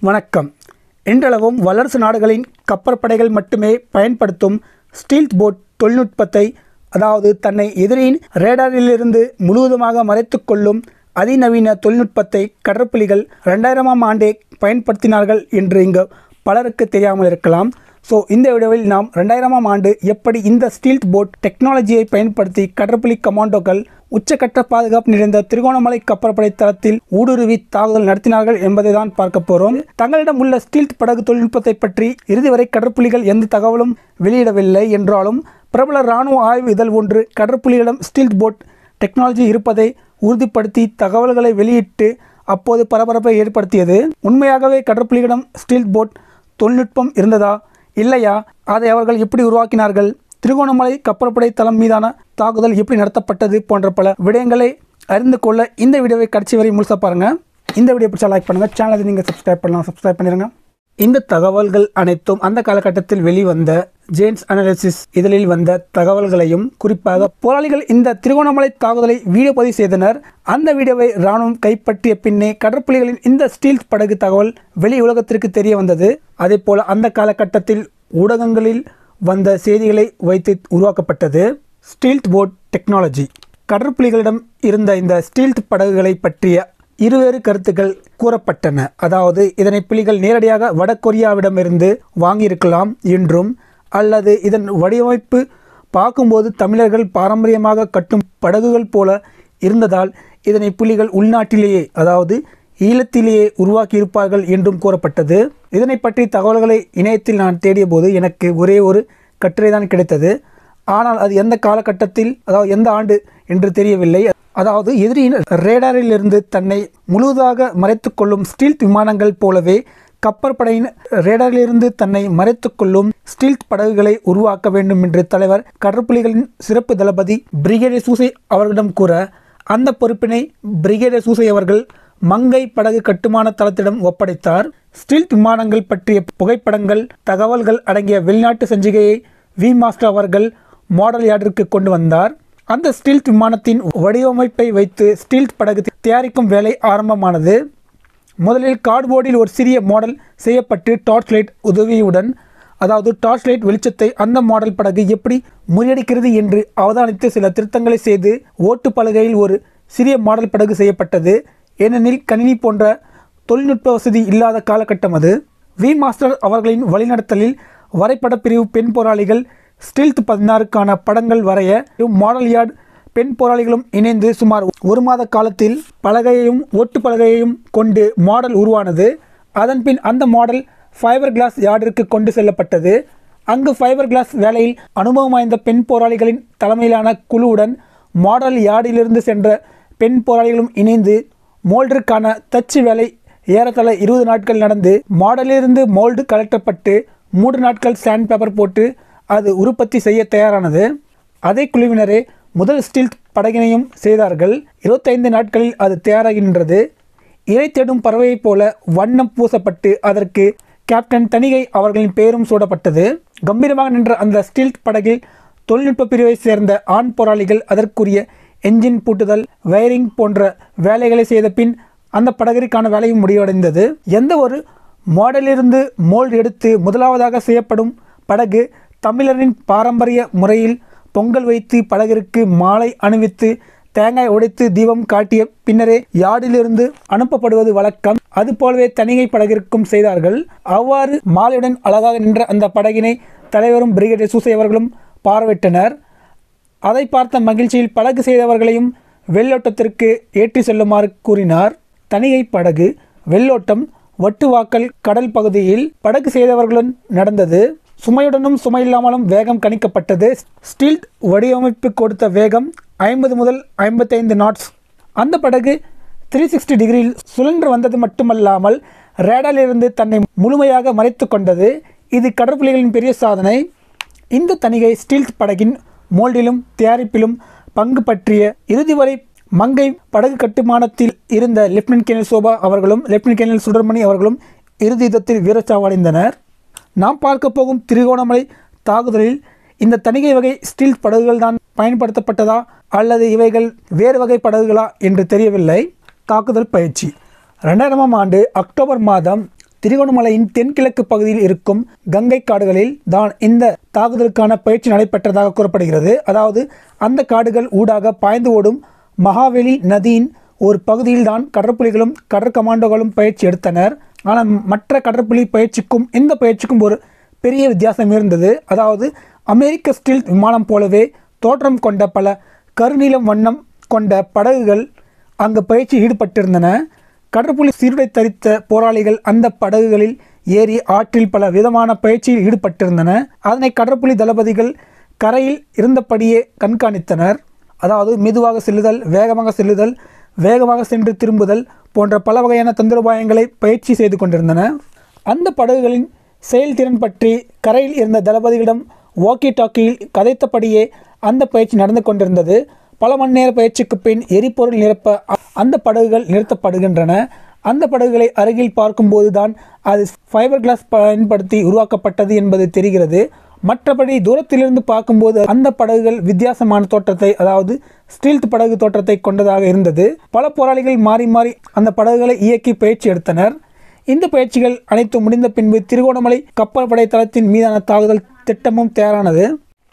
வணக்கம் இன்றளவும் வல்லரசு நாடுகளின் கப்பற்படைகள் மட்டுமே பயன்படுத்தும் ஸ்டீல்த் போட் தொழில்நுட்பத்தை அதாவது தன்னை எதிரியின் ரேடாரிலிருந்து முழுவதுமாக மறைத்துக் கொள்ளும் அதிநவீன தொழில்நுட்பத்தை கடற்புலிகள் ரெண்டாயிரமாம் ஆண்டே பயன்படுத்தினார்கள் என்று இங்கு பலருக்கு தெரியாமல் இருக்கலாம் ஸோ இந்த வீடியோவில் நாம் ரெண்டாயிரமாம் ஆண்டு எப்படி இந்த ஸ்டீல்த் போட் டெக்னாலஜியை பயன்படுத்தி கடற்புலி கமாண்டோக்கள் உச்சக்கட்ட பாதுகாப்பு நிறைந்த திருகோணமலை கப்பற்படை தளத்தில் ஊடுருவி தாக்குதல் நடத்தினார்கள் என்பதை தான் பார்க்க போகிறோம் தங்களிடம் உள்ள ஸ்டீல்த் படகு தொழில்நுட்பத்தை பற்றி இறுதி வரை கடற்புலிகள் எந்த தகவலும் வெளியிடவில்லை என்றாலும் பிரபல இராணுவ ஆய்வு இதழ் ஒன்று கடற்புலிகளிடம் ஸ்டீல்த் போட் டெக்னாலஜி இருப்பதை உறுதிப்படுத்தி தகவல்களை வெளியிட்டு அப்போது பரபரப்பை ஏற்படுத்தியது உண்மையாகவே கடற்புலிகளிடம் ஸ்டீல்த் போட் தொழில்நுட்பம் இருந்ததா இல்லையா அதை அவர்கள் எப்படி உருவாக்கினார்கள் திருகோணமலை கப்பற்படை தளம் மீதான தாக்குதல் எப்படி நடத்தப்பட்டது போன்ற பல விடயங்களை அறிந்து கொள்ள இந்த வீடியோவை கடைசி வரை முழுசாக பாருங்கள் இந்த வீடியோ பிடிச்சா லைக் பண்ணுங்கள் சேனலை நீங்கள் சப்ஸ்கிரைப் பண்ணலாம் சப்ஸ்கிரைப் பண்ணிடுங்க இந்த தகவல்கள் அனைத்தும் அந்த காலகட்டத்தில் வெளிவந்த ஜேம்ஸ் அனாலிசிஸ் இதழில் வந்த தகவல்களையும் குறிப்பாக போராளிகள் இந்த திருகோணமலை தாக்குதலை வீடியோ பதிவு செய்தனர் அந்த வீடியோவை ராணுவம் கைப்பற்றிய பின்னே கடற்புலிகளின் இந்த ஸ்டீல் படகு தகவல் வெளி உலகத்திற்கு தெரிய வந்தது அதே போல அந்த காலகட்டத்தில் ஊடகங்களில் வந்த செய்திகளை வைத்து உருவாக்கப்பட்டது ஸ்டீல்த் போட் டெக்னாலஜி கடற்புலிகளிடம் இருந்த இந்த ஸ்டீல்த் படகுகளை பற்றிய இருவேறு கருத்துக்கள் கூறப்பட்டன அதாவது இதனை புலிகள் நேரடியாக வடகொரியாவிடமிருந்து வாங்கியிருக்கலாம் என்றும் அல்லது இதன் வடிவமைப்பு பார்க்கும்போது தமிழர்கள் பாரம்பரியமாக கட்டும் படகுகள் போல இருந்ததால் இதனை புலிகள் உள்நாட்டிலேயே அதாவது ஈழத்திலேயே உருவாக்கியிருப்பார்கள் என்றும் கூறப்பட்டது இதனை பற்றி தகவல்களை இணையத்தில் நான் தேடியபோது எனக்கு ஒரே ஒரு கட்டுரை தான் கிடைத்தது ஆனால் அது எந்த காலகட்டத்தில் அதாவது எந்த ஆண்டு என்று தெரியவில்லை அதாவது எதிரியின் ரேடாரிலிருந்து தன்னை முழுவதாக மறைத்துக் கொள்ளும் ஸ்டீல்த் விமானங்கள் போலவே கப்பற்படையின் ரேடாரிலிருந்து தன்னை மறைத்துக் கொள்ளும் ஸ்டீல்த் படகுகளை உருவாக்க வேண்டும் என்று தலைவர் கடற்புலிகளின் சிறப்பு தளபதி பிரிகேடியர் சூசை அவர்களிடம் கூற அந்த பொறுப்பினை பிரிகேடியர் சூசை அவர்கள் மங்கை படகு கட்டுமான தளத்திடம் ஒப்படைத்தார் ஸ்டீல்த் விமானங்கள் பற்றிய புகைப்படங்கள் தகவல்கள் அடங்கிய வெளிநாட்டு சஞ்சிகையை வி மாஸ்டர் அவர்கள் மாடல் யார்டிற்கு கொண்டு வந்தார் அந்த ஸ்டீல்த் விமானத்தின் வடிவமைப்பை வைத்து ஸ்டீல்த் படகு தயாரிக்கும் வேலை ஆரம்பமானது முதலில் கார்ட்போர்டில் ஒரு சிறிய மாடல் செய்யப்பட்டு டார்ச் லைட் உதவியுடன் அதாவது டார்ச் லைட் வெளிச்சத்தை அந்த மாடல் படகு எப்படி முறியடிக்கிறது என்று அவதானித்து சில திருத்தங்களை செய்து ஓட்டு பலகையில் ஒரு சிறிய மாடல் படகு செய்யப்பட்டது ஏனெனில் கணினி போன்ற தொழில்நுட்ப வசதி இல்லாத காலகட்டம் அது வி மாஸ்டர் அவர்களின் வழிநடத்தலில் வரைபட பிரிவு பெண் போராளிகள் ஸ்டீல்த் பதினாறுக்கான படங்கள் வரைய மாடல் யார்டு பெண் போராளிகளும் இணைந்து சுமார் ஒரு மாத காலத்தில் பலகையையும் ஓட்டு பலகையையும் கொண்டு மாடல் உருவானது அதன்பின் அந்த மாடல் ஃபைபர் கிளாஸ் யார்டிற்கு கொண்டு செல்லப்பட்டது அங்கு ஃபைபர் கிளாஸ் வேலையில் அனுபவம் வாய்ந்த பெண் போராளிகளின் தலைமையிலான குழுவுடன் மாடல் யார்டிலிருந்து சென்ற பெண் போராளிகளும் இணைந்து மோல்டருக்கான தச்சு வேலை ஏறத்தள இருபது நாட்கள் நடந்து மாடலிலிருந்து மோல்டு கலட்டப்பட்டு மூன்று நாட்கள் சாண்ட் பேப்பர் போட்டு அது உற்பத்தி செய்ய தயாரானது அதே குழுவினரே முதல் ஸ்டீல் படகினையும் செய்தார்கள் இருபத்தைந்து நாட்களில் அது தயாராகி நின்றது இறை தேடும் பறவையைப் போல வண்ணம் பூசப்பட்டு அதற்கு கேப்டன் தணிகை அவர்களின் பெயரும் சூடப்பட்டது கம்பீரமாக நின்ற அந்த ஸ்டீல் படகில் தொழில்நுட்ப பிரிவை சேர்ந்த ஆண் போராளிகள் அதற்குரிய என்ஜின் பூட்டுதல் வயரிங் போன்ற வேலைகளை செய்த பின் அந்த படகிற்கான வேலையும் முடிவடைந்தது எந்த ஒரு மாடலிருந்து மோல்டு எடுத்து முதலாவதாக செய்யப்படும் படகு தமிழரின் பாரம்பரிய முறையில் பொங்கல் வைத்து படகிற்கு மாலை அணிவித்து தேங்காய் உடைத்து தீபம் காட்டிய பின்னரே யார்டிலிருந்து அனுப்பப்படுவது வழக்கம் அதுபோலவே தனிகை படகிற்கும் செய்தார்கள் அவ்வாறு மாலையுடன் அழகாக நின்ற அந்த படகினை தலைவரும் பிரிகேடியர் சூசை அவர்களும் பார்வையிட்டனர் அதை பார்த்த மகிழ்ச்சியில் படகு செய்தவர்களையும் வெள்ளோட்டத்திற்கு ஏற்றி செல்லுமாறு கூறினார் தனிகை படகு வெள்ளோட்டம் வட்டுவாக்கல் கடல் பகுதியில் படகு செய்தவர்களுடன் நடந்தது சுமையுடனும் சுமையில்லாமலும் வேகம் கணிக்கப்பட்டது ஸ்டீல் வடிவமைப்பு கொடுத்த வேகம் ஐம்பது முதல் ஐம்பத்தைந்து நாட்ஸ் அந்த படகு த்ரீ சிக்ஸ்டி டிகிரியில் சுழன்று வந்தது மட்டுமல்லாமல் ரேடாலிருந்து தன்னை முழுமையாக மறைத்து கொண்டது இது கடற்புலிகளின் பெரிய சாதனை இந்த தணிகை ஸ்டீல் படகின் மோல்டிலும் தயாரிப்பிலும் பங்கு பற்றிய இறுதி வரை மங்கை படகு கட்டுமானத்தில் இருந்த லெப்டினன்ட் கேனல் சோபா அவர்களும் லெப்டினன்ட் கேனல் சுடர்மணி அவர்களும் இறுதி யுத்தத்தில் வீரச்சாவடைந்தனர் நாம் பார்க்க போகும் திருகோணமலை தாக்குதலில் இந்த தணிகை வகை ஸ்டீல் படகுகள் தான் பயன்படுத்தப்பட்டதா அல்லது இவைகள் வேறு வகை படகுகளா என்று தெரியவில்லை தாக்குதல் பயிற்சி ரெண்டாயிரமாம் ஆண்டு அக்டோபர் மாதம் திரிகோணமலையின் தென்கிழக்கு பகுதியில் இருக்கும் கங்கை காடுகளில் தான் இந்த தாக்குதலுக்கான பயிற்சி நடைபெற்றதாக கூறப்படுகிறது அதாவது அந்த காடுகள் ஊடாக பாய்ந்து ஓடும் மகாவெளி நதியின் ஒரு பகுதியில் தான் கடற்புலிகளும் கடற்கமாண்டோகளும் பயிற்சி எடுத்தனர் ஆனால் மற்ற கடற்புலி பயிற்சிக்கும் இந்த பயிற்சிக்கும் ஒரு பெரிய வித்தியாசம் இருந்தது அதாவது அமெரிக்க ஸ்டீல் விமானம் போலவே தோற்றம் கொண்ட பல கருநீலம் வண்ணம் கொண்ட படகுகள் அங்கு பயிற்சி ஈடுபட்டிருந்தன கடற்புலி சீருடை தரித்த போராளிகள் அந்த படகுகளில் ஏறி ஆற்றில் பல விதமான பயிற்சியில் ஈடுபட்டிருந்தன அதனை கடற்புலி தளபதிகள் கரையில் இருந்தபடியே கண்காணித்தனர் அதாவது மெதுவாக செல்லுதல் வேகமாக செல்லுதல் வேகமாக சென்று திரும்புதல் போன்ற பல வகையான தந்திரோபாயங்களை பயிற்சி செய்து கொண்டிருந்தன அந்த படகுகளின் செயல்திறன் பற்றி கரையில் இருந்த தளபதிகளிடம் வாக்கி டாக்கியில் கதைத்தபடியே அந்த பயிற்சி நடந்து கொண்டிருந்தது பல மணி நேர பயிற்சிக்கு பின் எரிபொருள் நிரப்ப அ- அந்த படகுகள் நிறுத்தப்படுகின்றன அந்த படகுகளை அருகில் பார்க்கும்போது தான் அது ஃபைபர் கிளாஸ் பயன்படுத்தி உருவாக்கப்பட்டது என்பது தெரிகிறது மற்றபடி தூரத்திலிருந்து பார்க்கும்போது அந்த படகுகள் வித்தியாசமான தோற்றத்தை அதாவது ஸ்டீல்த் படகு தோற்றத்தை கொண்டதாக இருந்தது பல போராளிகள் மாறி மாறி அந்த படகுகளை இயக்கி பயிற்சி எடுத்தனர் இந்த பயிற்சிகள் அனைத்து முடிந்த பின்பு திருகோணமலை கப்பல் படை தளத்தின் மீதான தாக்குதல் திட்டமும் தயாரானது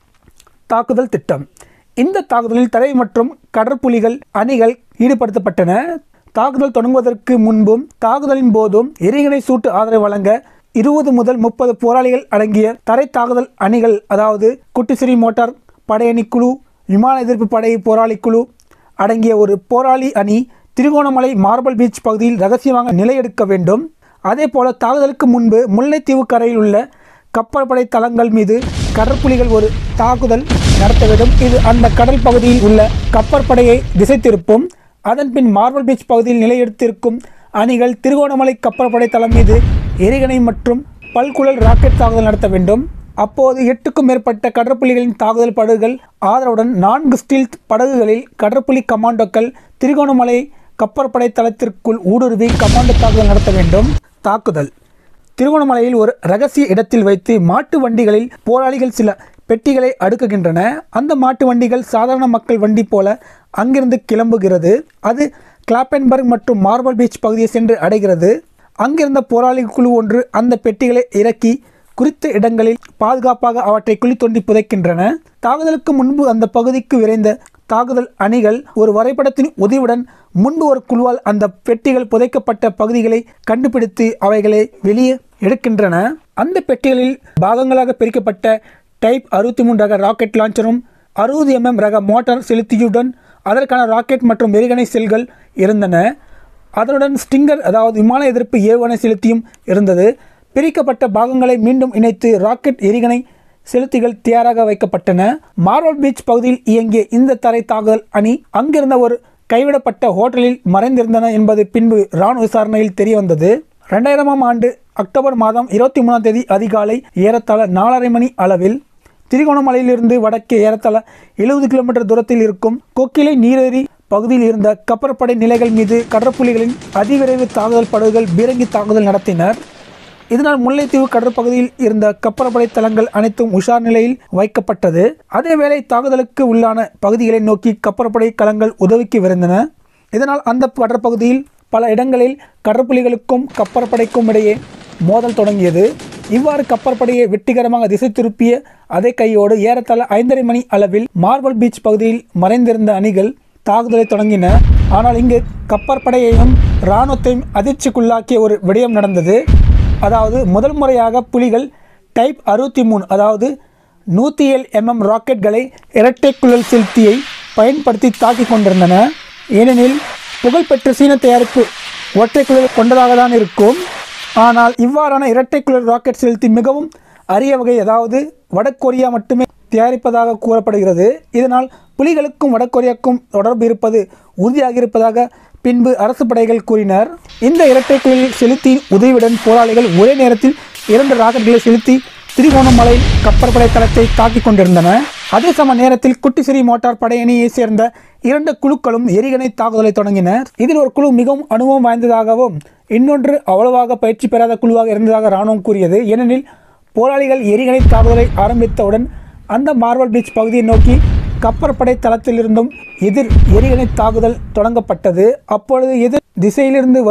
தாக்குதல் திட்டம் இந்த தாக்குதலில் தரை மற்றும் கடற்புலிகள் அணிகள் ஈடுபடுத்தப்பட்டன தாக்குதல் தொடங்குவதற்கு முன்பும் தாக்குதலின் போதும் எரிகணை சூட்டு ஆதரவு வழங்க இருபது முதல் முப்பது போராளிகள் அடங்கிய தரை தாக்குதல் அணிகள் அதாவது குட்டிசிறி மோட்டார் படையணி குழு விமான எதிர்ப்பு படை போராளி குழு அடங்கிய ஒரு போராளி அணி திருகோணமலை மார்பல் பீச் பகுதியில் ரகசியமாக நிலையெடுக்க வேண்டும் அதேபோல தாக்குதலுக்கு முன்பு முல்லைத்தீவு கரையில் உள்ள கப்பற்படை தளங்கள் மீது கடற்புலிகள் ஒரு தாக்குதல் நடத்த வேண்டும் இது அந்த கடல் பகுதியில் உள்ள கப்பற்படையை திசை திருப்பும் அதன் பின் மார்பல் பீச் பகுதியில் நிலையெடுத்திருக்கும் அணிகள் திருகோணமலை கப்பற்படை தளம் மீது எரிகணை மற்றும் பல்குழல் ராக்கெட் தாக்குதல் நடத்த வேண்டும் அப்போது எட்டுக்கும் மேற்பட்ட கடற்புலிகளின் தாக்குதல் படகுகள் ஆதரவுடன் நான்கு ஸ்டீல் படகுகளில் கடற்புலி கமாண்டோக்கள் திருகோணமலை கப்பற்படை தளத்திற்குள் ஊடுருவி கமாண்டோ தாக்குதல் நடத்த வேண்டும் தாக்குதல் திருகோணமலையில் ஒரு ரகசிய இடத்தில் வைத்து மாட்டு வண்டிகளில் போராளிகள் சில பெட்டிகளை அடுக்குகின்றன அந்த மாட்டு வண்டிகள் சாதாரண மக்கள் வண்டி போல அங்கிருந்து கிளம்புகிறது அது கிளாப்பன்பர்க் மற்றும் மார்பல் பீச் பகுதியை சென்று அடைகிறது அங்கிருந்த போராளி குழு ஒன்று அந்த பெட்டிகளை இறக்கி குறித்த இடங்களில் பாதுகாப்பாக அவற்றை குழி தோண்டி புதைக்கின்றன தாக்குதலுக்கு முன்பு அந்த பகுதிக்கு விரைந்த தாக்குதல் அணிகள் ஒரு வரைபடத்தின் உதவியுடன் முன்பு ஒரு குழுவால் அந்த பெட்டிகள் புதைக்கப்பட்ட பகுதிகளை கண்டுபிடித்து அவைகளை வெளியே எடுக்கின்றன அந்த பெட்டிகளில் பாகங்களாக பிரிக்கப்பட்ட டைப் அறுபத்தி மூணு ரக ராக்கெட் லான்ச்சரும் அறுபது எம்எம் ரக மோட்டார் செலுத்தியுடன் அதற்கான ராக்கெட் மற்றும் எரிகணை செல்கள் இருந்தன அதனுடன் ஸ்டிங்கர் அதாவது விமான எதிர்ப்பு ஏவுகணை செலுத்தியும் இருந்தது பிரிக்கப்பட்ட பாகங்களை மீண்டும் இணைத்து ராக்கெட் எரிகணை செலுத்திகள் தயாராக வைக்கப்பட்டன மார்வல் பீச் பகுதியில் இயங்கிய இந்த தரை தாக்குதல் அணி அங்கிருந்த ஒரு கைவிடப்பட்ட ஹோட்டலில் மறைந்திருந்தன என்பது பின்பு இராணுவ விசாரணையில் தெரிய வந்தது ரெண்டாயிரமாம் ஆண்டு அக்டோபர் மாதம் இருபத்தி மூணாம் தேதி அதிகாலை ஏறத்தாழ நாலரை மணி அளவில் திரிகோணமலையிலிருந்து வடக்கே ஏறத்தாழ எழுபது கிலோமீட்டர் தூரத்தில் இருக்கும் கொக்கிலை நீரேரி பகுதியில் இருந்த கப்பற்படை நிலைகள் மீது கடற்புலிகளின் அதிவிரைவு தாக்குதல் படகுகள் பீரங்கி தாக்குதல் நடத்தினர் இதனால் முல்லைத்தீவு கடற்பகுதியில் இருந்த கப்பற்படை தளங்கள் அனைத்தும் உஷார் நிலையில் வைக்கப்பட்டது அதேவேளை தாக்குதலுக்கு உள்ளான பகுதிகளை நோக்கி கப்பற்படை களங்கள் உதவிக்கு விரைந்தன இதனால் அந்த கடற்பகுதியில் பல இடங்களில் கடற்புலிகளுக்கும் கப்பற்படைக்கும் இடையே மோதல் தொடங்கியது இவ்வாறு கப்பற்படையை வெற்றிகரமாக திசை திருப்பிய அதே கையோடு ஏறத்தாழ ஐந்தரை மணி அளவில் மார்பல் பீச் பகுதியில் மறைந்திருந்த அணிகள் தாக்குதலை தொடங்கின ஆனால் இங்கு கப்பற்படையையும் இராணுவத்தையும் அதிர்ச்சிக்குள்ளாக்கிய ஒரு விடயம் நடந்தது அதாவது முதல் முறையாக புலிகள் டைப் அறுபத்தி மூணு அதாவது நூற்றி ஏழு எம்எம் ராக்கெட்களை இரட்டை குழல் செலுத்தியை பயன்படுத்தி தாக்கிக் கொண்டிருந்தன ஏனெனில் புகழ்பெற்ற சீன தயாரிப்பு ஒற்றை குழல் கொண்டதாக தான் இருக்கும் ஆனால் இவ்வாறான இரட்டை குழல் ராக்கெட் செலுத்தி மிகவும் அரிய வகை அதாவது வடகொரியா மட்டுமே தயாரிப்பதாக கூறப்படுகிறது இதனால் புலிகளுக்கும் வடகொரியாவுக்கும் தொடர்பு இருப்பது உறுதியாகி இருப்பதாக பின்பு அரசு படைகள் கூறினர் இந்த இரட்டை குழல் செலுத்தி உதவியுடன் போராளிகள் ஒரே நேரத்தில் இரண்டு ராக்கெட்களை செலுத்தி திரிகோணமலை கப்பற்படை தளத்தை தாக்கிக் கொண்டிருந்தன அதே சம நேரத்தில் குட்டிசிறி மோட்டார் படையணியை சேர்ந்த இரண்டு குழுக்களும் எரிகணை தாக்குதலை தொடங்கினர் இதில் ஒரு குழு மிகவும் அனுபவம் வாய்ந்ததாகவும் இன்னொன்று அவ்வளவாக பயிற்சி பெறாத குழுவாக இருந்ததாக இராணுவம் கூறியது ஏனெனில் போராளிகள் எரிகணை தாக்குதலை ஆரம்பித்தவுடன் அந்த மார்வல் பீச் பகுதியை நோக்கி கப்பற்படை தளத்திலிருந்தும் எதிர் எரிகணை தாக்குதல் தொடங்கப்பட்டது அப்பொழுது எதிர் திசையிலிருந்து வரும்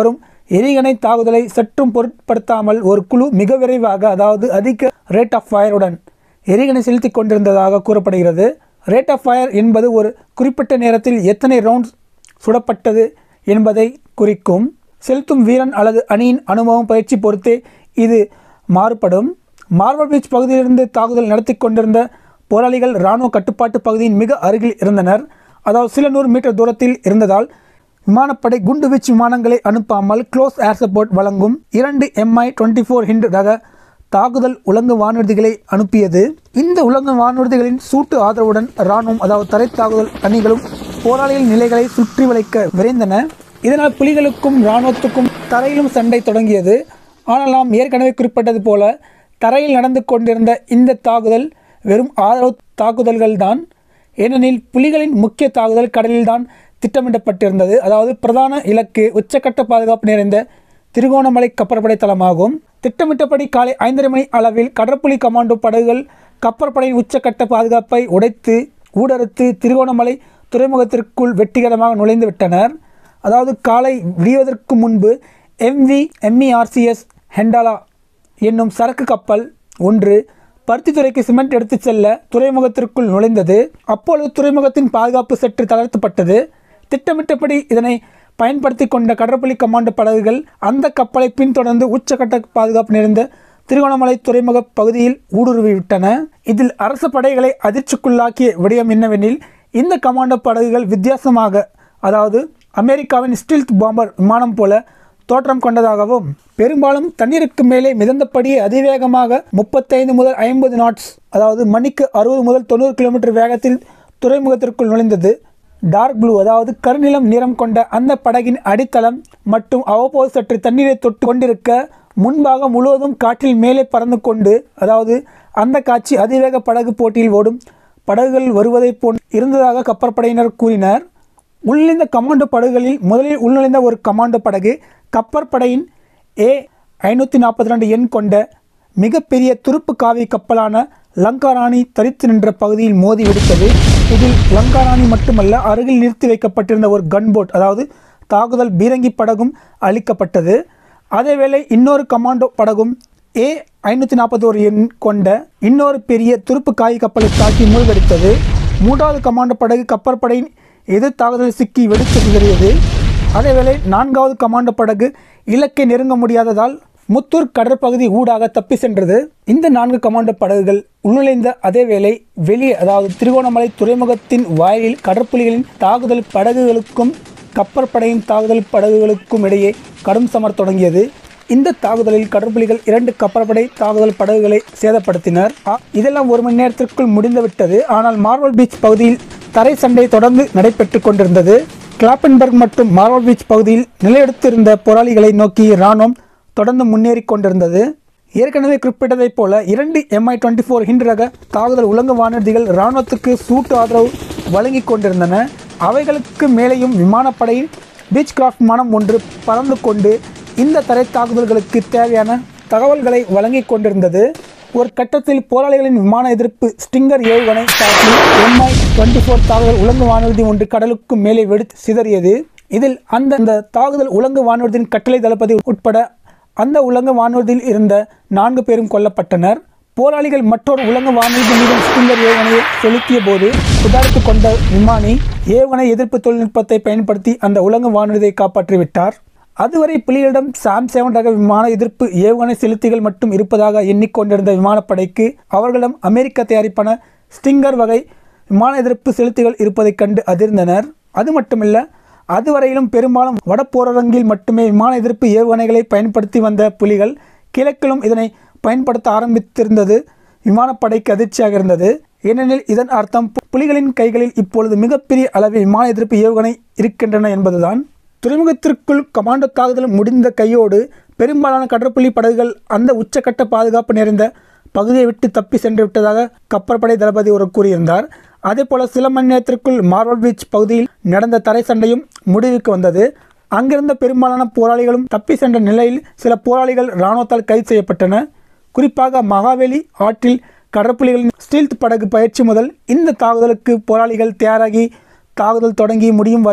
எரிகணை தாக்குதலை சற்றும் பொருட்படுத்தாமல் ஒரு குழு மிக விரைவாக அதாவது அதிக ரேட் ஆஃப் ஃபயருடன் எரிகணை செலுத்தி கொண்டிருந்ததாக கூறப்படுகிறது ரேட் ஆஃப் ஃபயர் என்பது ஒரு குறிப்பிட்ட நேரத்தில் எத்தனை ரவுண்ட்ஸ் சுடப்பட்டது என்பதை குறிக்கும் செலுத்தும் வீரன் அல்லது அணியின் அனுபவம் பயிற்சி பொறுத்தே இது மாறுபடும் மார்பல் பீச் பகுதியிலிருந்து தாக்குதல் நடத்தி கொண்டிருந்த போராளிகள் இராணுவ கட்டுப்பாட்டு பகுதியின் மிக அருகில் இருந்தனர் அதாவது சில நூறு மீட்டர் தூரத்தில் இருந்ததால் விமானப்படை குண்டுவீச்சு விமானங்களை அனுப்பாமல் க்ளோஸ் ஏர் சப்போர்ட் வழங்கும் இரண்டு எம்ஐ டுவெண்ட்டி ஃபோர் ஹிண்ட் ரக தாக்குதல் உலங்கு வானூர்திகளை அனுப்பியது இந்த உலங்கு வானூர்திகளின் சூட்டு ஆதரவுடன் இராணுவம் அதாவது தரை தாக்குதல் அணிகளும் போராளிகள் நிலைகளை சுற்றி வளைக்க விரைந்தன இதனால் புலிகளுக்கும் இராணுவத்துக்கும் தரையிலும் சண்டை தொடங்கியது ஆனால் நாம் ஏற்கனவே குறிப்பிட்டது போல தரையில் நடந்து கொண்டிருந்த இந்த தாக்குதல் வெறும் ஆதரவு தாக்குதல்கள் தான் ஏனெனில் புலிகளின் முக்கிய தாக்குதல் கடலில்தான் திட்டமிடப்பட்டிருந்தது அதாவது பிரதான இலக்கு உச்சக்கட்ட பாதுகாப்பு நிறைந்த திருகோணமலை கப்பற்படை தளமாகும் திட்டமிட்டபடி காலை ஐந்தரை மணி அளவில் கடற்புலி கமாண்டோ படகுகள் கப்பற்படையின் உச்சக்கட்ட பாதுகாப்பை உடைத்து ஊடறுத்து திருகோணமலை துறைமுகத்திற்குள் வெற்றிகரமாக நுழைந்து விட்டனர் அதாவது காலை விடிவதற்கு முன்பு எம்வி எம்இஆர்சிஎஸ் ஹெண்டாலா என்னும் சரக்கு கப்பல் ஒன்று பருத்தித்துறைக்கு சிமெண்ட் எடுத்துச் செல்ல துறைமுகத்திற்குள் நுழைந்தது அப்பொழுது துறைமுகத்தின் பாதுகாப்பு சற்று தளர்த்தப்பட்டது திட்டமிட்டபடி இதனை பயன்படுத்தி கொண்ட கடற்படை கமாண்டோ படகுகள் அந்த கப்பலை பின்தொடர்ந்து உச்சக்கட்ட பாதுகாப்பு நிறைந்த திருகோணமலை துறைமுக பகுதியில் ஊடுருவிவிட்டன இதில் அரச படைகளை அதிர்ச்சிக்குள்ளாக்கிய விடயம் என்னவெனில் இந்த கமாண்டோ படகுகள் வித்தியாசமாக அதாவது அமெரிக்காவின் ஸ்டில்த் பாம்பர் விமானம் போல தோற்றம் கொண்டதாகவும் பெரும்பாலும் தண்ணீருக்கு மேலே மிதந்தபடியே அதிவேகமாக முப்பத்தைந்து முதல் ஐம்பது நாட்ஸ் அதாவது மணிக்கு அறுபது முதல் தொண்ணூறு கிலோமீட்டர் வேகத்தில் துறைமுகத்திற்குள் நுழைந்தது டார்க் ப்ளூ அதாவது கருநிலம் நிறம் கொண்ட அந்த படகின் அடித்தளம் மற்றும் அவ்வப்போது சற்று தண்ணீரை தொட்டு கொண்டிருக்க முன்பாக முழுவதும் காற்றில் மேலே பறந்து கொண்டு அதாவது அந்த காட்சி அதிவேக படகு போட்டியில் ஓடும் படகுகள் வருவதைப் போல் இருந்ததாக கப்பற்படையினர் கூறினர் உள்ளிருந்த கமாண்டோ படகுகளில் முதலில் உள்நுழைந்த ஒரு கமாண்டோ படகு கப்பற்படையின் ஏ ஐநூற்றி நாற்பத்தி ரெண்டு எண் கொண்ட மிகப்பெரிய துருப்பு காவி கப்பலான லங்காராணி தரித்து நின்ற பகுதியில் மோதி வெடித்தது இதில் லங்காராணி மட்டுமல்ல அருகில் நிறுத்தி வைக்கப்பட்டிருந்த ஒரு கன்போட் அதாவது தாக்குதல் பீரங்கி படகும் அளிக்கப்பட்டது அதேவேளை இன்னொரு கமாண்டோ படகும் ஏ ஐநூற்றி நாற்பத்தோரு எண் கொண்ட இன்னொரு பெரிய துருப்பு காய் கப்பலை தாக்கி மூழ்கடித்தது மூன்றாவது கமாண்டோ படகு கப்பற்படையின் எதிர் தாக்குதல் சிக்கி வெடித்து சிதறியது அதேவேளை நான்காவது கமாண்டோ படகு இலக்கை நெருங்க முடியாததால் முத்தூர் கடற்பகுதி ஊடாக தப்பி சென்றது இந்த நான்கு கமாண்டோ படகுகள் உள்நுழைந்த அதேவேளை வெளியே அதாவது திருகோணமலை துறைமுகத்தின் வாயிலில் கடற்புலிகளின் தாக்குதல் படகுகளுக்கும் கப்பற்படையின் தாக்குதல் படகுகளுக்கும் இடையே கடும் சமர் தொடங்கியது இந்த தாக்குதலில் கடற்புலிகள் இரண்டு கப்பற்படை தாக்குதல் படகுகளை சேதப்படுத்தினர் ஆ- இதெல்லாம் ஒரு மணி நேரத்திற்குள் முடிந்துவிட்டது ஆனால் மார்வல் பீச் பகுதியில் தரை சண்டை தொடர்ந்து நடைபெற்று கொண்டிருந்தது கிளாப்பன்பர்க் மற்றும் மார்வல் பீச் பகுதியில் நிலையெடுத்திருந்த போராளிகளை நோக்கி இராணுவம் தொடர்ந்து முன்னேறி கொண்டிருந்தது ஏற்கனவே குறிப்பிட்டதைப் போல இரண்டு எம்ஐ டுவெண்ட்டி ஃபோர் ஹிண்ட் ரக தாக்குதல் உலங்கு வானூர்திகள் இராணுவத்துக்கு சூட்டு ஆதரவு வழங்கி கொண்டிருந்தன அவைகளுக்கு மேலேயும் விமானப்படையின் பீச் கிராஃப்ட் விமானம் ஒன்று பறந்து கொண்டு இந்த தரை தாக்குதல்களுக்கு தேவையான தகவல்களை வழங்கி கொண்டிருந்தது ஒரு கட்டத்தில் போராளிகளின் விமான எதிர்ப்பு ஸ்டிங்கர் ஏவுகணை தாக்கி எம்ஐ டுவெண்ட்டி ஃபோர் தாக்குதல் உலங்கு வானூர்தி ஒன்று கடலுக்கு மேலே வெடித்து சிதறியது இதில் அந்த அந்த தாக்குதல் உலங்கு வானூர்தியின் கட்டளை தளபதி உட்பட அந்த உலங்க வானூர்தியில் இருந்த நான்கு பேரும் கொல்லப்பட்டனர் போராளிகள் மற்றொரு உலங்க வானூர்தி மீது ஸ்டிங்கர் ஏவுகணையை செலுத்திய போது சுதாரித்து கொண்ட விமானி ஏவுகணை எதிர்ப்பு தொழில்நுட்பத்தை பயன்படுத்தி அந்த உலங்க வானூர்தியை காப்பாற்றிவிட்டார் அதுவரை புலிகளிடம் சாம் செவன் ரக விமான எதிர்ப்பு ஏவுகணை செலுத்திகள் மட்டும் இருப்பதாக எண்ணிக்கொண்டிருந்த விமானப்படைக்கு அவர்களிடம் அமெரிக்க தயாரிப்பான ஸ்டிங்கர் வகை விமான எதிர்ப்பு செலுத்திகள் இருப்பதைக் கண்டு அதிர்ந்தனர் அது மட்டுமல்ல அதுவரையிலும் பெரும்பாலும் வடபோரரங்கில் மட்டுமே விமான எதிர்ப்பு ஏவுகணைகளை பயன்படுத்தி வந்த புலிகள் கிழக்கிலும் இதனை பயன்படுத்த ஆரம்பித்திருந்தது விமானப்படைக்கு அதிர்ச்சியாக இருந்தது ஏனெனில் இதன் அர்த்தம் பு- புலிகளின் கைகளில் இப்பொழுது மிகப்பெரிய அளவில் விமான எதிர்ப்பு ஏவுகணை இருக்கின்றன என்பதுதான் துறைமுகத்திற்குள் கமாண்டோ தாக்குதல் முடிந்த கையோடு பெரும்பாலான கடற்புலி படகுகள் அந்த உச்சக்கட்ட பாதுகாப்பு நிறைந்த பகுதியை விட்டு தப்பி சென்று விட்டதாக கப்பற்படை தளபதி ஒரு கூறியிருந்தார் அதேபோல சில மணி நேரத்திற்குள் மார்வல் பீச் பகுதியில் நடந்த தரை சண்டையும் முடிவுக்கு வந்தது அங்கிருந்த பெரும்பாலான போராளிகளும் தப்பி சென்ற நிலையில் சில போராளிகள் இராணுவத்தால் கைது செய்யப்பட்டன குறிப்பாக மகாவெளி ஆற்றில் கடற்புலிகளின் ஸ்டீல்த் படகு பயிற்சி முதல் இந்த தாக்குதலுக்கு போராளிகள் தயாராகி தாக்குதல் தொடங்கி முடியும் வரை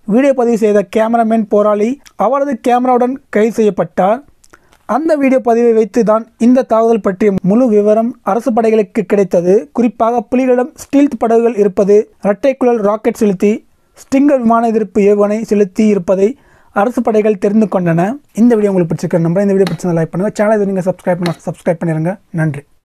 வீடியோ பதிவு செய்த கேமராமேன் போராளி அவரது கேமராவுடன் கைது செய்யப்பட்டார் அந்த வீடியோ பதிவை வைத்து தான் இந்த தாக்குதல் பற்றிய முழு விவரம் அரசு படைகளுக்கு கிடைத்தது குறிப்பாக புலிகளிடம் ஸ்டீல்த் படகுகள் இருப்பது இரட்டைக்குழல் ராக்கெட் செலுத்தி ஸ்டிங்கர் விமான எதிர்ப்பு ஏவுகணை செலுத்தி இருப்பதை அரசு படைகள் தெரிந்து கொண்டன இந்த வீடியோ உங்களுக்கு பிடிச்சிருக்க நம்பர் இந்த வீடியோ பிடிச்சிருந்தா லைக் பண்ணுங்கள் சேனல் நீங்கள் சப்ஸ்கிரைப் பண்ண சப்ஸ்கிரைப் பண்ணிடுங்க நன்றி